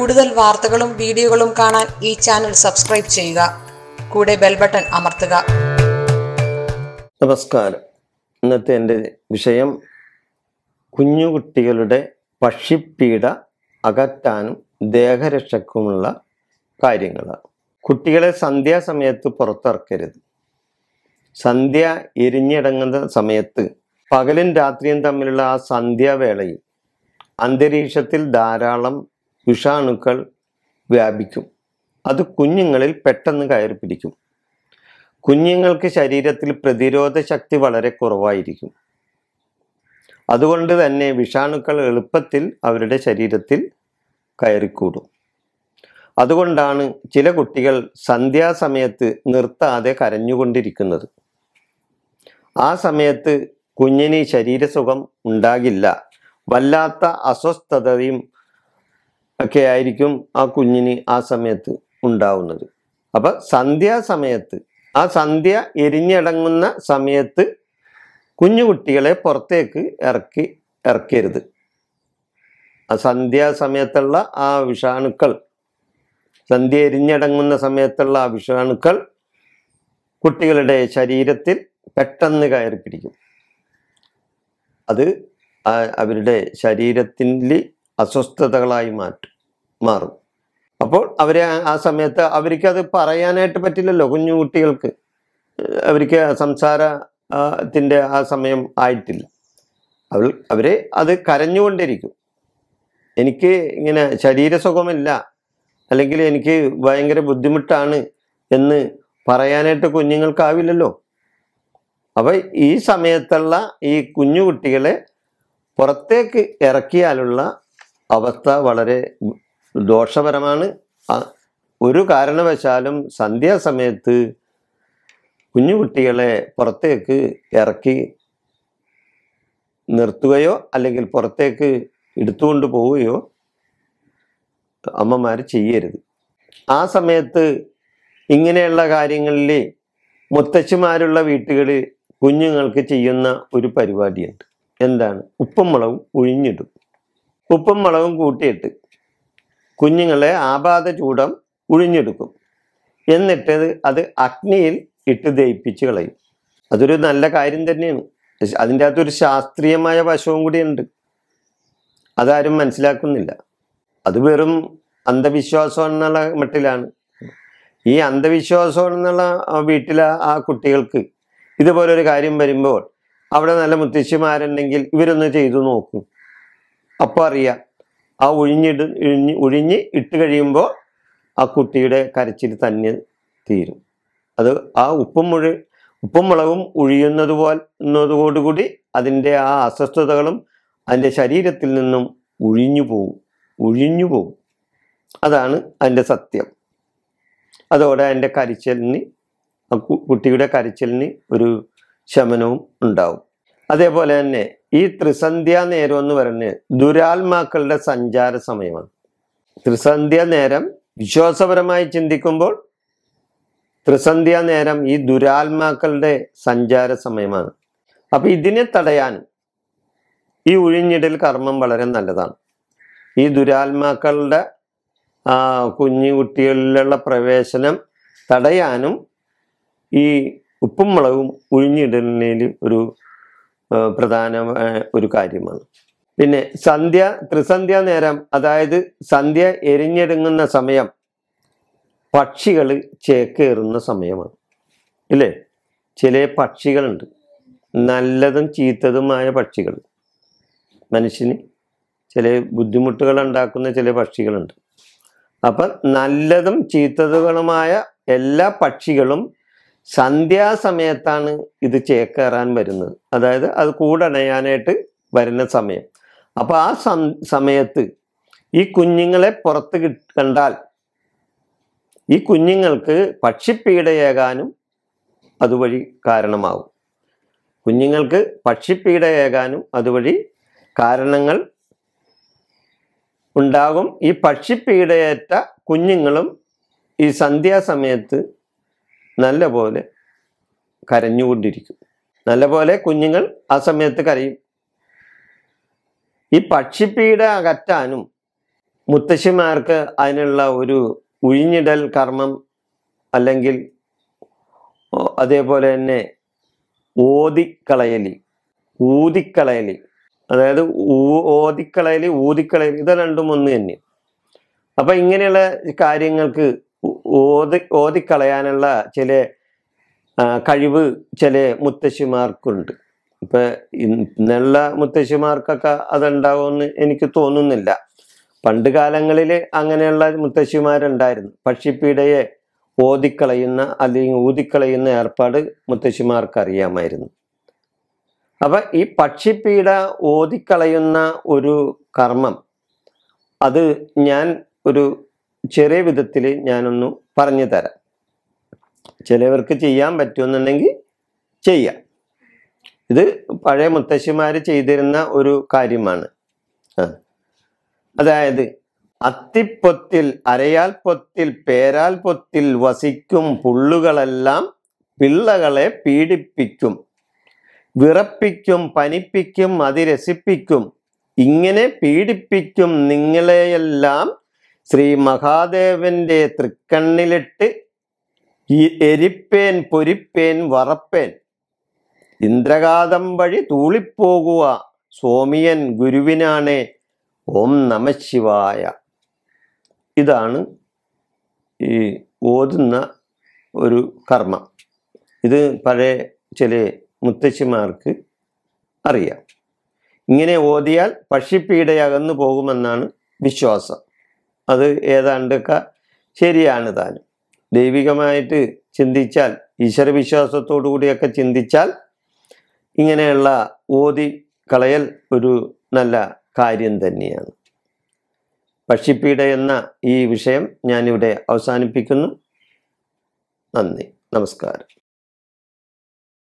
കൂടുതൽ വാർത്തകളും വീഡിയോകളും കാണാൻ ഈ ചാനൽ സബ്സ്ക്രൈബ് ചെയ്യുക കൂടെ ബെൽ ബട്ടൺ അമർത്തുക നമസ്കാരം ഇന്നത്തെ എൻ്റെ വിഷയം കുഞ്ഞുകുട്ടികളുടെ പക്ഷിപ്പീഡ അകറ്റാനും ദേഹരക്ഷക്കുമുള്ള കാര്യങ്ങളാണ് കുട്ടികളെ സന്ധ്യാസമയത്ത് പുറത്തിറക്കരുത് സന്ധ്യ എരിഞ്ഞിടങ്ങുന്ന സമയത്ത് പകലും രാത്രിയും തമ്മിലുള്ള ആ സന്ധ്യാവേളയിൽ അന്തരീക്ഷത്തിൽ ധാരാളം വിഷാണുക്കൾ വ്യാപിക്കും അത് കുഞ്ഞുങ്ങളിൽ പെട്ടെന്ന് കയറി പിടിക്കും കുഞ്ഞുങ്ങൾക്ക് ശരീരത്തിൽ പ്രതിരോധ ശക്തി വളരെ കുറവായിരിക്കും അതുകൊണ്ട് തന്നെ വിഷാണുക്കൾ എളുപ്പത്തിൽ അവരുടെ ശരീരത്തിൽ കയറിക്കൂടും അതുകൊണ്ടാണ് ചില കുട്ടികൾ സന്ധ്യാസമയത്ത് നിർത്താതെ കരഞ്ഞുകൊണ്ടിരിക്കുന്നത് ആ സമയത്ത് കുഞ്ഞിന് ശരീരസുഖം ഉണ്ടാകില്ല വല്ലാത്ത അസ്വസ്ഥതയും ഒക്കെ ആയിരിക്കും ആ കുഞ്ഞിന് ആ സമയത്ത് ഉണ്ടാവുന്നത് അപ്പൊ സന്ധ്യാസമയത്ത് ആ സന്ധ്യ എരിഞ്ഞടങ്ങുന്ന സമയത്ത് കുഞ്ഞുകുട്ടികളെ പുറത്തേക്ക് ഇറക്കി ഇറക്കരുത് ആ സന്ധ്യാസമയത്തുള്ള ആ വിഷാണുക്കൾ സന്ധ്യ എരിഞ്ഞടങ്ങുന്ന സമയത്തുള്ള ആ വിഷാണുക്കൾ കുട്ടികളുടെ ശരീരത്തിൽ പെട്ടെന്ന് കയറി പിടിക്കും അത് ആ- അവരുടെ ശരീരത്തിൽ അസ്വസ്ഥതകളായി മാറ്റും മാറും അപ്പോൾ അവരെ ആ- ആ സമയത്ത് അവർക്ക് അത് പറയാനായിട്ട് പറ്റില്ലല്ലോ കുഞ്ഞു കുട്ടികൾക്ക് ഏഹ് അവർക്ക് സംസാര ആ, ത്തിന്റെ ആ സമയം ആയിട്ടില്ല അവൾ അവരെ അത് കരഞ്ഞുകൊണ്ടിരിക്കും എനിക്ക് ഇങ്ങനെ ശരീരസുഖമില്ല അല്ലെങ്കിൽ എനിക്ക് ഭയങ്കര ബുദ്ധിമുട്ടാണ് എന്ന് പറയാനായിട്ട് കുഞ്ഞുങ്ങൾക്കാവില്ലല്ലോ അപ്പൊ ഈ സമയത്തുള്ള ഈ കുഞ്ഞു കുട്ടികളെ പുറത്തേക്ക് ഇറക്കിയാലുള്ള അവസ്ഥ വളരെ ദോഷപരമാണ് ആ- ഒരു കാരണവശാലും സന്ധ്യാസമയത്ത് കുഞ്ഞുകുട്ടികളെ പുറത്തേക്ക് ഇറക്കി നിർത്തുകയോ അല്ലെങ്കിൽ പുറത്തേക്ക് എടുത്തുകൊണ്ട് പോവുകയോ അമ്മമാർ ചെയ്യരുത് ആ സമയത്ത് ഇങ്ങനെയുള്ള കാര്യങ്ങളിൽ മുത്തച്ഛിമാരുള്ള വീട്ടുകളിൽ കുഞ്ഞുങ്ങൾക്ക് ചെയ്യുന്ന ഒരു പരിപാടിയുണ്ട് എന്താണ് ഉപ്പും മുളകും ഒഴിഞ്ഞിടും ഉപ്പും മുളകും കൂട്ടിയിട്ട് കുഞ്ഞുങ്ങളെ ആപാത ചൂടം ഉഴിഞ്ഞെടുക്കും എന്നിട്ട് അത് അഗ്നിയിൽ ഇട്ട് ദയിപ്പിച്ച് കളയും അതൊരു നല്ല കാര്യം തന്നെയാണ് പക്ഷെ അതിൻ്റെ അകത്തൊരു ശാസ്ത്രീയമായ വശവും കൂടിയുണ്ട് അതാരും മനസ്സിലാക്കുന്നില്ല അത് വെറും അന്ധവിശ്വാസം എന്നുള്ള മട്ടിലാണ് ഈ അന്ധവിശ്വാസം എന്നുള്ള ആ വീട്ടിലെ ആ കുട്ടികൾക്ക് ഇതുപോലൊരു കാര്യം വരുമ്പോൾ അവിടെ നല്ല മുത്തശ്ശിമാരുണ്ടെങ്കിൽ ഇവരൊന്ന് ചെയ്തു നോക്കും അപ്പോൾ അറിയാം ആ ഒഴിഞ്ഞിട് ഒഴിഞ്ഞ് ഒഴിഞ്ഞ് ഇട്ട് കഴിയുമ്പോൾ ആ കുട്ടിയുടെ കരച്ചിൽ തന്നെ തീരും അത് ആ ഉപ്പും മുഴ ഉപ്പും മുളകും ഒഴിയുന്നത് പോലതോടുകൂടി അതിൻ്റെ ആ അസ്വസ്ഥതകളും അതിൻ്റെ ശരീരത്തിൽ നിന്നും ഒഴിഞ്ഞു പോകും ഒഴിഞ്ഞു പോകും അതാണ് അതിൻ്റെ സത്യം അതോടെ അതിൻ്റെ കരച്ചിലിന് ആ കു- കുട്ടിയുടെ കരച്ചിലിന് ഒരു ശമനവും ഉണ്ടാവും അതേപോലെ തന്നെ ഈ ത്രിസന്ധ്യാ നേരം എന്ന് പറയുന്നത് ദുരാത്മാക്കളുടെ സഞ്ചാര സമയമാണ് ത്രിസന്ധ്യ നേരം വിശ്വാസപരമായി ചിന്തിക്കുമ്പോൾ ത്രിസന്ധ്യാ നേരം ഈ ദുരാത്മാക്കളുടെ സഞ്ചാര സമയമാണ് അപ്പൊ ഇതിനെ തടയാൻ ഈ ഉഴിഞ്ഞിടൽ കർമ്മം വളരെ നല്ലതാണ് ഈ ദുരാത്മാക്കളുടെ ആ, കുഞ്ഞു കുട്ടികളിലുള്ള പ്രവേശനം തടയാനും ഈ ഉപ്പും മുളകും ഉഴിഞ്ഞിടലിൽ ഒരു ആ, പ്രധാന ആ, ഒരു കാര്യമാണ് പിന്നെ സന്ധ്യ ത്രിസന്ധ്യ നേരം അതായത് സന്ധ്യ എരിഞ്ഞെടുങ്ങുന്ന സമയം പക്ഷികൾ ചേക്കേറുന്ന സമയമാണ് ഇല്ലേ ചില പക്ഷികളുണ്ട് നല്ലതും ചീത്തതുമായ പക്ഷികൾ മനുഷ്യന് ചില ബുദ്ധിമുട്ടുകൾ ഉണ്ടാക്കുന്ന ചില പക്ഷികളുണ്ട് അപ്പം നല്ലതും ചീത്തതുകളുമായ എല്ലാ പക്ഷികളും സന്ധ്യാസമയത്താണ് ഇത് ചേക്കേറാൻ വരുന്നത് അതായത് അത് കൂടണയാനായിട്ട് വരുന്ന സമയം അപ്പോൾ ആ സം സമയത്ത് ഈ കുഞ്ഞുങ്ങളെ പുറത്ത് കിട്ട് കണ്ടാൽ ഈ കുഞ്ഞുങ്ങൾക്ക് പക്ഷിപ്പീഡയേകാനും അതുവഴി കാരണമാവും കുഞ്ഞുങ്ങൾക്ക് പക്ഷിപ്പീഡയേകാനും അതുവഴി കാരണങ്ങൾ ഉണ്ടാകും ഈ പക്ഷിപ്പീഡയേറ്റ കുഞ്ഞുങ്ങളും ഈ സന്ധ്യാസമയത്ത് നല്ലപോലെ കരഞ്ഞുകൊണ്ടിരിക്കും നല്ലപോലെ കുഞ്ഞുങ്ങൾ ആ സമയത്ത് കരയും ഈ പക്ഷിപ്പീഡ അകറ്റാനും മുത്തശ്ശിമാർക്ക് അതിനുള്ള ഒരു ഉഴിഞ്ഞിടൽ കർമ്മം അല്ലെങ്കിൽ ഓ, അതേപോലെ തന്നെ ഓതിക്കളയലി ഊതിക്കളയലി അതായത് ഊ ഓതിക്കളയലി ഊതിക്കളയലി ഇത് രണ്ടും ഒന്ന് തന്നെ അപ്പൊ ഇങ്ങനെയുള്ള കാര്യങ്ങൾക്ക് ഊ- ഓതി ഓതിക്കളയാനുള്ള ചില ആ, കഴിവ് ചില മുത്തശ്ശിമാർക്കുണ്ട് ഇപ്പൊ ഇന്നുള്ള മുത്തശ്ശിമാർക്കൊക്കെ അതുണ്ടാവുമെന്ന് എനിക്ക് തോന്നുന്നില്ല പണ്ട് കാലങ്ങളിൽ അങ്ങനെയുള്ള മുത്തശ്ശിമാരുണ്ടായിരുന്നു പക്ഷിപ്പീടയെ ഓതിക്കളയുന്ന അല്ലെങ്കിൽ ഊതിക്കളയുന്ന ഏർപ്പാട് മുത്തശ്ശിമാർക്ക് അറിയാമായിരുന്നു അപ്പൊ ഈ പക്ഷിപ്പീട ഓതിക്കളയുന്ന ഒരു കർമ്മം അത് ഞാൻ ഒരു ചെറിയ വിധത്തിൽ ഞാനൊന്ന് പറഞ്ഞു തരാം ചിലവർക്ക് ചെയ്യാൻ പറ്റുമെന്നുണ്ടെങ്കിൽ ചെയ്യാം ഇത് പഴയ മുത്തശ്ശിമാർ ചെയ്തിരുന്ന ഒരു കാര്യമാണ് ആ. അതായത് അത്തിപ്പൊത്തിൽ അരയാൽ പൊത്തിൽ പേരാൽ പൊത്തിൽ വസിക്കും പുള്ളുകളെല്ലാം പിള്ളകളെ പീഡിപ്പിക്കും വിറപ്പിക്കും പനിപ്പിക്കും അതിരസിപ്പിക്കും ഇങ്ങനെ പീഡിപ്പിക്കും നിങ്ങളെയെല്ലാം ശ്രീ മഹാദേവന്റെ തൃക്കണ്ണിലിട്ട് ഈ എരിപ്പേൻ പൊരിപ്പേൻ വറപ്പേൻ ഇന്ദ്രഘാതം വഴി തൂളിപ്പോകുക സോമിയൻ ഗുരുവിനാണ് ഓം നമശിവായ ഇതാണ് ഈ ഓതുന്ന ഒരു കർമ്മം ഇത് പഴയ ചില മുത്തശ്ശിമാർക്ക് അറിയാം ഇങ്ങനെ ഓതിയാൽ പക്ഷിപ്പീടയകന്നു പോകുമെന്നാണ് വിശ്വാസം അത് ഏതാണ്ടൊക്കെ ശരിയാണ് താനും ദൈവികമായിട്ട് ചിന്തിച്ചാൽ ഈശ്വരവിശ്വാസത്തോടു കൂടിയൊക്കെ ചിന്തിച്ചാൽ ഇങ്ങനെയുള്ള ഓതി കളയൽ ഒരു നല്ല കാര്യം തന്നെയാണ് പക്ഷിപ്പീഡ എന്ന ഈ വിഷയം ഞാനിവിടെ അവസാനിപ്പിക്കുന്നു നന്ദി നമസ്കാരം